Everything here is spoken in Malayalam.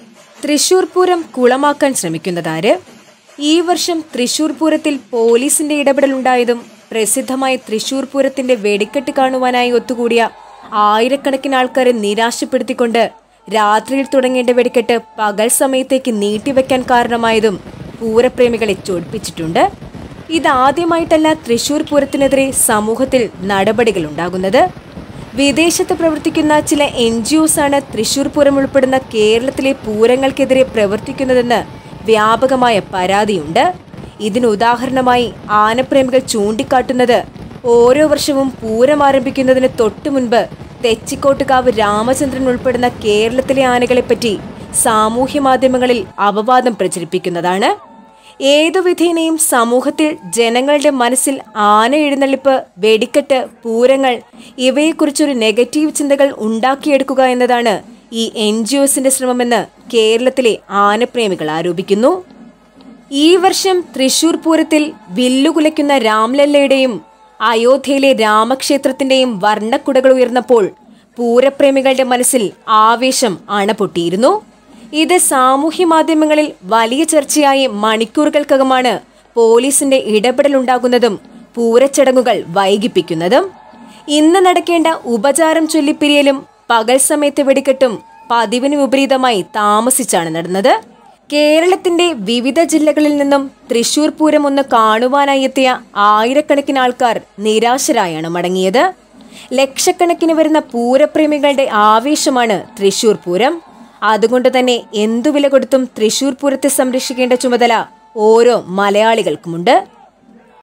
തൃശൂർ പൂരം കുളമാക്കാൻ ശ്രമിക്കുന്നതാര് ഈ വർഷം തൃശൂർ പൂരത്തിൽ പോലീസിന്റെ ഇടപെടലുണ്ടായതും പ്രസിദ്ധമായ തൃശൂർ പൂരത്തിന്റെ വെടിക്കെട്ട് കാണുവാനായി ഒത്തുകൂടിയ ആയിരക്കണക്കിന് ആൾക്കാരെ നിരാശപ്പെടുത്തിക്കൊണ്ട് രാത്രിയിൽ തുടങ്ങേണ്ട വെടിക്കെട്ട് പകൽ സമയത്തേക്ക് നീട്ടിവെക്കാൻ കാരണമായതും പൂരപ്രേമികളെ ചൊടിപ്പിച്ചിട്ടുണ്ട് ഇതാദ്യമായിട്ടല്ല തൃശൂർ പൂരത്തിനെതിരെ സമൂഹത്തിൽ നടപടികൾ ഉണ്ടാകുന്നത് വിദേശത്ത് പ്രവർത്തിക്കുന്ന ചില എൻ ജി ഒസ് ആണ് തൃശൂർ പൂരം ഉൾപ്പെടുന്ന കേരളത്തിലെ പൂരങ്ങൾക്കെതിരെ പ്രവർത്തിക്കുന്നതെന്ന് വ്യാപകമായ പരാതിയുണ്ട് ഇതിന് ഉദാഹരണമായി ആനപ്രേമികൾ ചൂണ്ടിക്കാട്ടുന്നത് ഓരോ വർഷവും പൂരം ആരംഭിക്കുന്നതിന് തൊട്ടു മുൻപ് തെച്ചിക്കോട്ടുകാവ് രാമചന്ദ്രൻ ഉൾപ്പെടുന്ന കേരളത്തിലെ ആനകളെപ്പറ്റി സാമൂഹ്യ മാധ്യമങ്ങളിൽ അപവാദം പ്രചരിപ്പിക്കുന്നതാണ് ഏതു വിധേനയും സമൂഹത്തിൽ ജനങ്ങളുടെ മനസ്സിൽ ആന എഴുന്നള്ളിപ്പ് വെടിക്കെട്ട് പൂരങ്ങൾ ഇവയെക്കുറിച്ചൊരു നെഗറ്റീവ് ചിന്തകൾ ഉണ്ടാക്കിയെടുക്കുക എന്നതാണ് ഈ എൻ ജി ഒസിന്റെ ശ്രമമെന്ന് കേരളത്തിലെ ആനപ്രേമികൾ ആരോപിക്കുന്നു ഈ വർഷം തൃശൂർ പൂരത്തിൽ വില്ലുകുലയ്ക്കുന്ന രാംലല്ലയുടെയും അയോധ്യയിലെ രാമക്ഷേത്രത്തിന്റെയും വർണ്ണക്കുടകൾ ഉയർന്നപ്പോൾ പൂരപ്രേമികളുടെ മനസ്സിൽ ആവേശം അണപൊട്ടിയിരുന്നു ഇത് സാമൂഹ്യ മാധ്യമങ്ങളിൽ വലിയ ചർച്ചയായി മണിക്കൂറുകൾക്കകമാണ് പോലീസിന്റെ ഇടപെടലുണ്ടാകുന്നതും പൂരച്ചടങ്ങുകൾ വൈകിപ്പിക്കുന്നതും ഇന്ന് നടക്കേണ്ട ഉപചാരം ചൊല്ലിപ്പിരിയലും പകൽ സമയത്ത് വെടിക്കെട്ടും പതിവിന് വിപരീതമായി താമസിച്ചാണ് നടന്നത് കേരളത്തിന്റെ വിവിധ ജില്ലകളിൽ നിന്നും തൃശൂർ പൂരം ഒന്ന് കാണുവാനായി എത്തിയ ആയിരക്കണക്കിന് ആൾക്കാർ നിരാശരായാണ് മടങ്ങിയത് ലക്ഷക്കണക്കിന് വരുന്ന പൂരപ്രേമികളുടെ ആവേശമാണ് തൃശൂർ പൂരം അതുകൊണ്ട് തന്നെ എന്തു വില കൊടുത്തും തൃശൂർ പൂരത്തെ സംരക്ഷിക്കേണ്ട ചുമതല ഓരോ മലയാളികൾക്കുമുണ്ട്